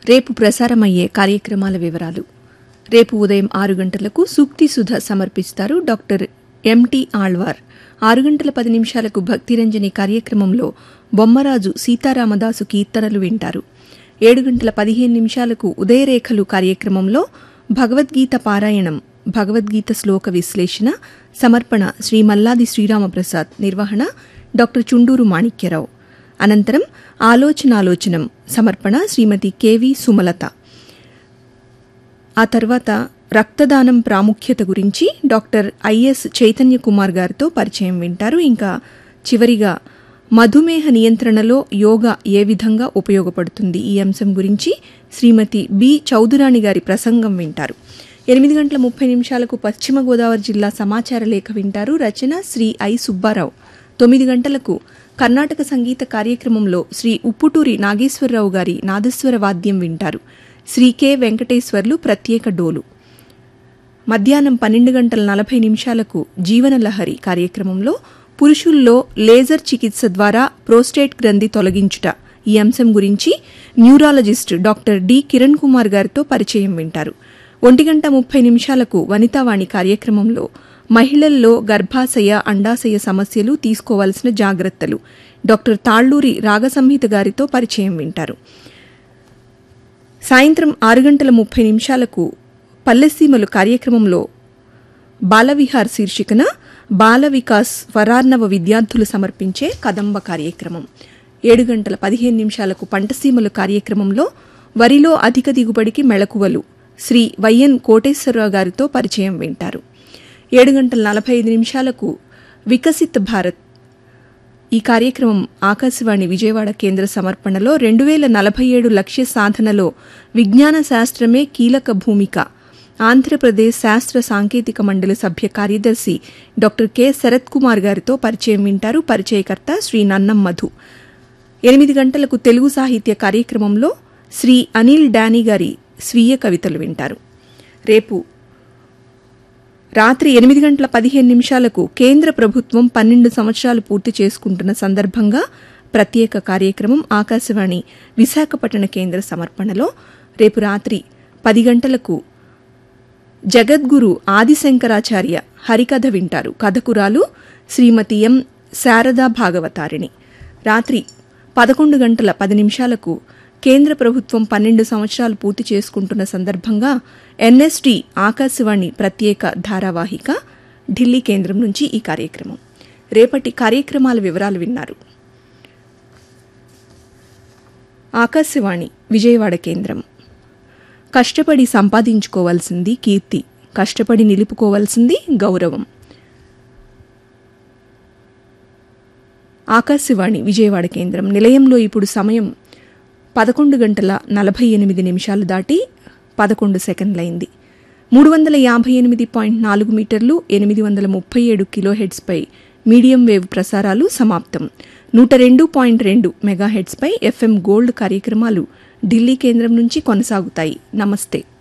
రేపు ప్రసారమయ్యే కార్యక్రమాల వివరాలు రేపు ఉదయం ఆరు గంటలకు సూక్తి సుధ సమర్పిస్తారు డాక్టర్ ఎంటి ఆళ్వార్ ఆరు గంటల పది నిమిషాలకు భక్తిరంజని కార్యక్రమంలో బొమ్మరాజు సీతారామదాసు కీర్తనలు వింటారు ఏడు గంటల పదిహేను నిమిషాలకు ఉదయరేఖలు కార్యక్రమంలో భగవద్గీత పారాయణం భగవద్గీత శ్లోక విశ్లేషణ సమర్పణ శ్రీ మల్లాది శ్రీరామప్రసాద్ నిర్వహణ డాక్టర్ చుండూరు మాణిక్యరావు అనంతరం ఆలోచనాలోచనం సమర్పణ శ్రీమతి కెవి సుమలత ఆ తర్వాత రక్తదానం ప్రాముఖ్యత గురించి డాక్టర్ ఐఎస్ చైతన్య కుమార్ గారితో పరిచయం వింటారు ఇంకా చివరిగా మధుమేహ నియంత్రణలో యోగా ఏ విధంగా ఉపయోగపడుతుంది ఈ అంశం గురించి శ్రీమతి బి చౌదురాణి గారి ప్రసంగం వింటారు ఎనిమిది గంటల ముప్పై నిమిషాలకు పశ్చిమ గోదావరి జిల్లా సమాచార లేఖ వింటారు రచన శ్రీ ఐ సుబ్బారావు తొమ్మిది గంటలకు కర్ణాటక సంగీత కార్యక్రమంలో శ్రీ ఉప్పుటూరి నాగేశ్వరరావు గారి నాదస్వర వాద్యం వింటారు శ్రీ కె వెంకటేశ్వర్లు ప్రత్యేక డోలు మధ్యాహ్నం పన్నెండు గంటల నలభై నిమిషాలకు జీవనలహరి కార్యక్రమంలో పురుషుల్లో లేజర్ చికిత్స ద్వారా ప్రోస్టేట్ గ్రంథి తొలగించుట ఈ అంశం గురించి neurologist doctor D Kiran Kumar గారితో పరిచయం వింటారు ఒంటి గంట ముప్పై నిమిషాలకు వనితావాణి కార్యక్రమంలో మహిళల్లో గర్భాశయ అండాశయ సమస్యలు తీసుకోవాల్సిన జాగ్రత్తలు డాక్టర్ తాళ్లూరి రాగసంహిత గారితో పరిచయం వింటారు సాయంత్రం ఆరు గంటల ముప్పై నిమిషాలకు పల్లెసీమలు కార్యక్రమంలో బాలవిహార్ శీర్షికన బాల వికాస్ వరార్ణవ విద్యార్థులు సమర్పించే కదంబ కార్యక్రమం ఏడు గంటల పదిహేను నిమిషాలకు పంటసీమలు కార్యక్రమంలో వరిలో అధిక దిగుబడికి మెళకువలు శ్రీ వైఎన్ కోటేశ్వరరావు గారితో పరిచయం వింటారు ఏడు గంటల నలభై ఐదు నిమిషాలకు వికసిత్ భారత్ ఈ కార్యక్రమం ఆకాశవాణి విజయవాడ కేంద్ర సమర్పణలో రెండు వేల నలభై ఏడు లక్ష్య సాధనలో విజ్ఞాన శాస్త్రమే కీలక భూమిక ఆంధ్రప్రదేశ్ శాస్త్ర సాంకేతిక మండలి సభ్య కార్యదర్శి డాక్టర్ కె శరత్ కుమార్ గారితో పరిచయం వింటారు పరిచయకర్త శ్రీ నన్నం మధు ఎనిమిది గంటలకు తెలుగు సాహిత్య కార్యక్రమంలో శ్రీ అనిల్ డానీ గారి స్వీయ కవితలు వింటారు రేపు రాత్రి ఎనిమిది గంటల పదిహేను నిమిషాలకు కేంద్ర ప్రభుత్వం పన్నెండు సంవత్సరాలు పూర్తి చేసుకుంటున్న సందర్భంగా ప్రత్యేక కార్యక్రమం ఆకాశవాణి విశాఖపట్టణ కేంద్ర సమర్పణలో రేపు రాత్రి పది గంటలకు జగద్గురు ఆదిశంకరాచార్య హరికథ వింటారు కథకురాలు శ్రీమతి ఎం శారదా భాగవతారిణి రాత్రి పదకొండు గంటల పది నిమిషాలకు కేంద్ర ప్రభుత్వం పన్నెండు సంవత్సరాలు పూర్తి చేసుకుంటున్న సందర్భంగా ఎన్ఎస్టీ ఆకాశవాణి ప్రత్యేక ధారావాహిక ఢిల్లీ కేంద్రం నుంచి ఈ కార్యక్రమం రేపటి కార్యక్రమాల వివరాలు విన్నారు ఆకాశవాణి విజయవాడ కేంద్రం కష్టపడి సంపాదించుకోవాల్సింది కీర్తి కష్టపడి నిలుపుకోవాల్సింది గౌరవం ఆకాశవాణి విజయవాడ కేంద్రం నిలయంలో ఇప్పుడు సమయం పదకొండు గంటల నలభై ఎనిమిది నిమిషాలు దాటి పదకొండు సెకండ్లైంది మూడు వందల యాభై ఎనిమిది పాయింట్ నాలుగు మీటర్లు ఎనిమిది వందల ముప్పై ఏడు కిలోహెడ్స్పై మీడియం వేవ్ ప్రసారాలు సమాప్తం నూట రెండు పాయింట్ రెండు మెగాహెడ్స్పై ఎఫ్ఎం గోల్డ్ కార్యక్రమాలు ఢిల్లీ కేంద్రం నుంచి కొనసాగుతాయి నమస్తే